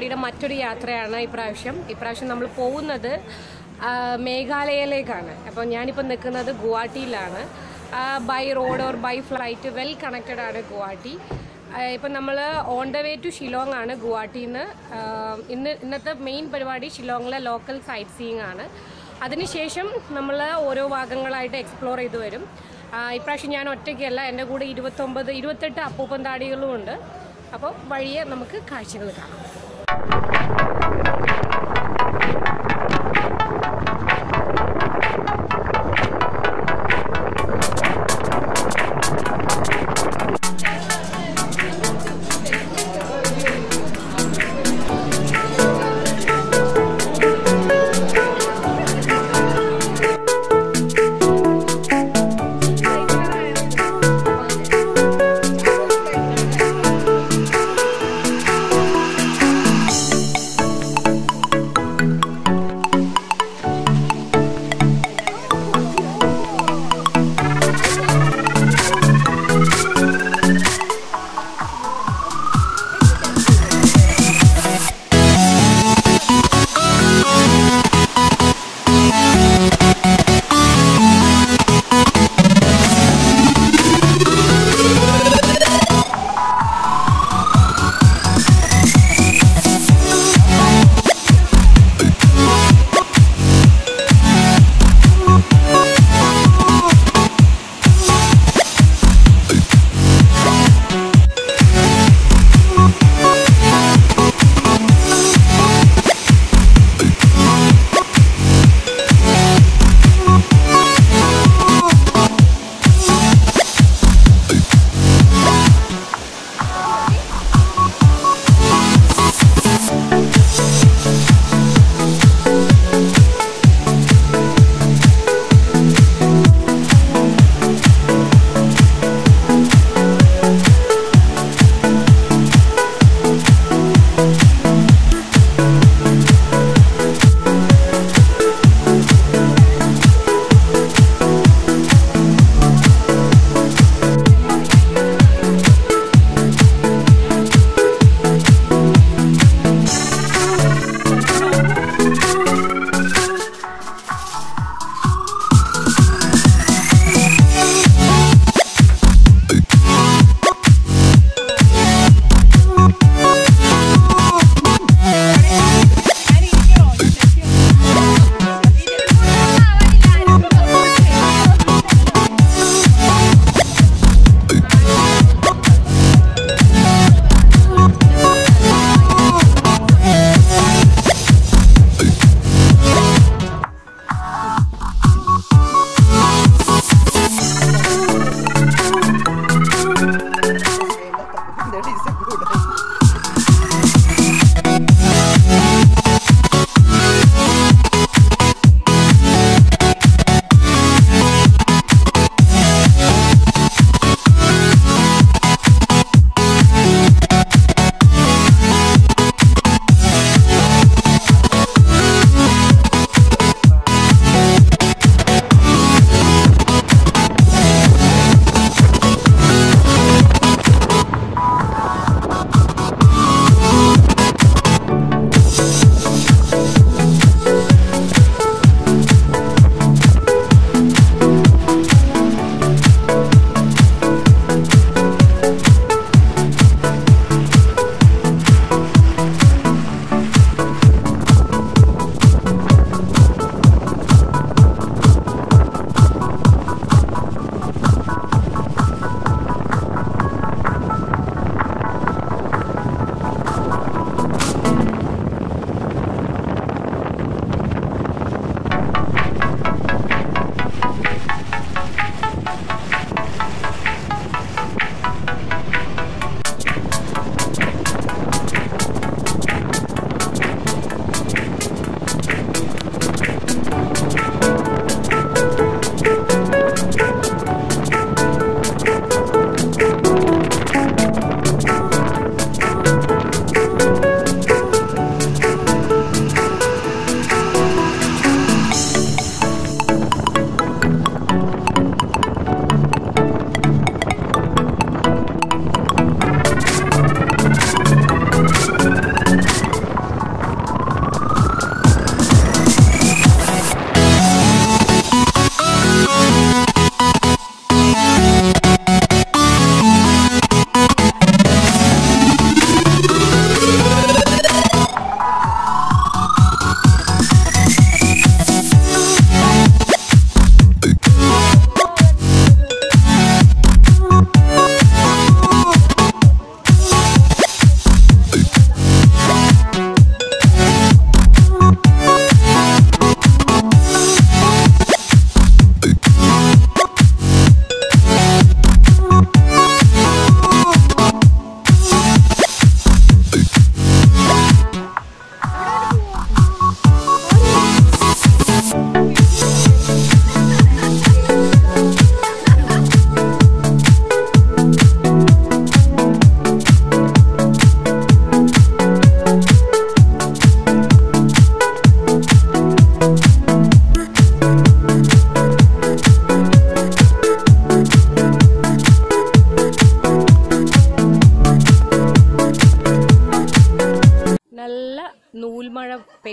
പരിപാടിയുടെ മറ്റൊരു യാത്രയാണ് ഇപ്രാവശ്യം ഇപ്രാവശ്യം നമ്മൾ പോകുന്നത് ആ, മേഘാലയയിലേക്കാണ് അപ്പോൾ ഞാനിപ്പോൾ നിൽക്കുന്നത് ഗുവാഹട്ടിയിലാണ് by road or by flight well connected ആണ് ഗുവാഹട്ടി ഇപ്പം നമ്മൾ on the way to Shillong ആണ് ഗുവാഹട്ടിയിൽ നിന്ന് ഇന്ന് ഇന്നത്തെ മെയിൻ പരിപാടി ഷിലോങ്ങിലെ ലോക്കൽ സൈറ്റ് സീയിങ് ആണ് അതിനുശേഷം നമ്മൾ ഓരോ ഭാഗങ്ങളായിട്ട് എക്സ്പ്ലോർ ചെയ്ത് വരും ആ, ഇപ്രാവശ്യം ഞാൻ ഒറ്റയ്ക്കല്ല എൻ്റെ കൂടെ ഇരുപത്തൊമ്പത് ഇരുപത്തെട്ട് അപ്പൂപ്പൻ താടികളും ഉണ്ട് അപ്പോൾ വഴിയെ നമുക്ക് കാഴ്ചകൾ കാണാം Thank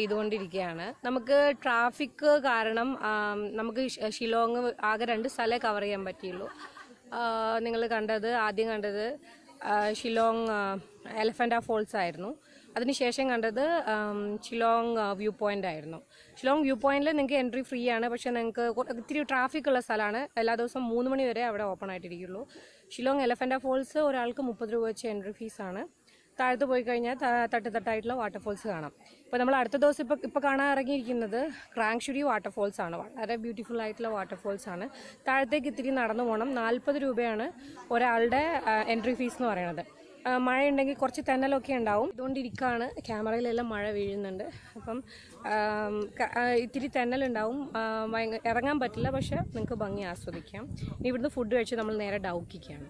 ചെയ്തുകൊണ്ടിരിക്കുകയാണ് നമുക്ക് ട്രാഫിക് കാരണം ആം, നമുക്ക് ഷി- ഷിലോങ് ആകെ രണ്ട് സ്ഥലമേ കവർ ചെയ്യാൻ പറ്റിയുള്ളൂ നിങ്ങൾ കണ്ടത് ആദ്യം കണ്ടത് ആ, ഷിലോങ് എലഫൻ്റ ഫോൾസ് ആയിരുന്നു അതിനുശേഷം കണ്ടത് ആം, ഷിലോങ് വ്യൂ പോയിന്റ് ആയിരുന്നു ഷിലോങ് വ്യൂ പോയിന്റിൽ നിങ്ങൾക്ക് എൻട്രി ഫ്രീ ആണ് പക്ഷേ നിങ്ങൾക്ക് കൊ- ഇത്തിരി ട്രാഫിക് ഉള്ള സ്ഥലമാണ് എല്ലാ ദിവസവും മൂന്ന് മണി വരെ അവിടെ ഓപ്പൺ ആയിട്ടിരിക്കുള്ളൂ ഷിലോങ് എലഫൻ്റ ഫോൾസ് ഒരാൾക്ക് മുപ്പത് രൂപ വെച്ച് എൻട്രി ഫീസാണ് താഴത്ത് പോയി കഴിഞ്ഞാൽ ത- തട്ട് തട്ടായിട്ടുള്ള വാട്ടർഫോൾസ് കാണാം ഇപ്പോൾ നമ്മൾ അടുത്ത ദിവസം ഇപ്പോൾ ഇപ്പോൾ കാണാൻ ഇറങ്ങിയിരിക്കുന്നത് ക്രാങ്ഷുരി വാട്ടർഫോൾസ് ആണ് വളരെ ബ്യൂട്ടിഫുൾ ആയിട്ടുള്ള വാട്ടർഫോൾസ് ആണ് താഴത്തേക്ക് ഇത്തിരി നടന്നു പോകണം നാൽപ്പത് രൂപയാണ് ഒരാളുടെ എൻട്രി ഫീസ് എന്ന് പറയുന്നത് ആ, മഴയുണ്ടെങ്കിൽ കുറച്ച് തെന്നലൊക്കെ ഉണ്ടാവും ഇതുകൊണ്ടിരിക്കുകയാണ് ക്യാമറയിലെല്ലാം മഴ വീഴുന്നുണ്ട് അപ്പം ആം, ക- ആ, ഇത്തിരി തെന്നലുണ്ടാവും ആ, ഭയങ്കര ഇറങ്ങാൻ പറ്റില്ല പക്ഷെ നിങ്ങൾക്ക് ഭംഗി ആസ്വദിക്കാം ഇനി ഇവിടുന്ന് ഫുഡ് കഴിച്ച് നമ്മൾ നേരെ ഡൗക്കിക്കാണ്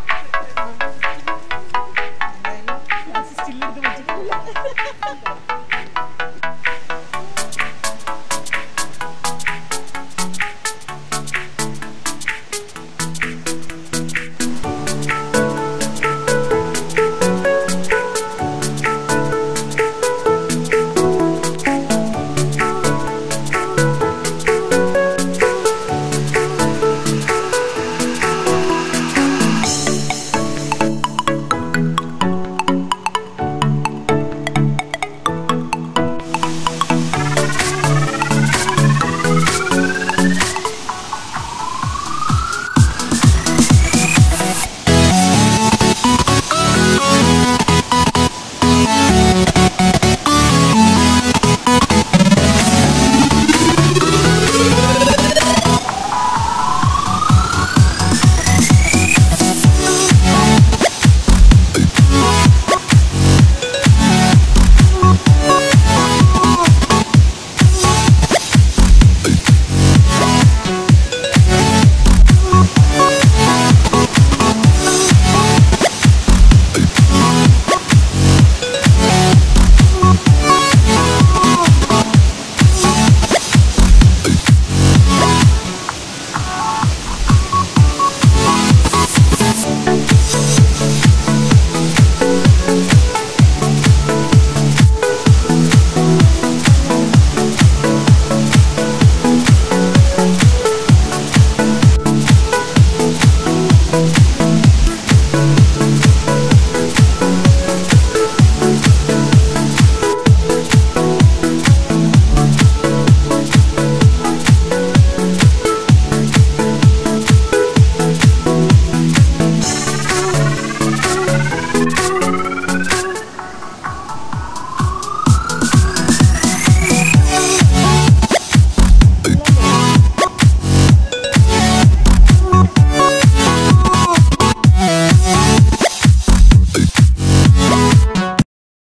സ്റ്റില്ലെടുത്ത് വെച്ചിട്ടില്ല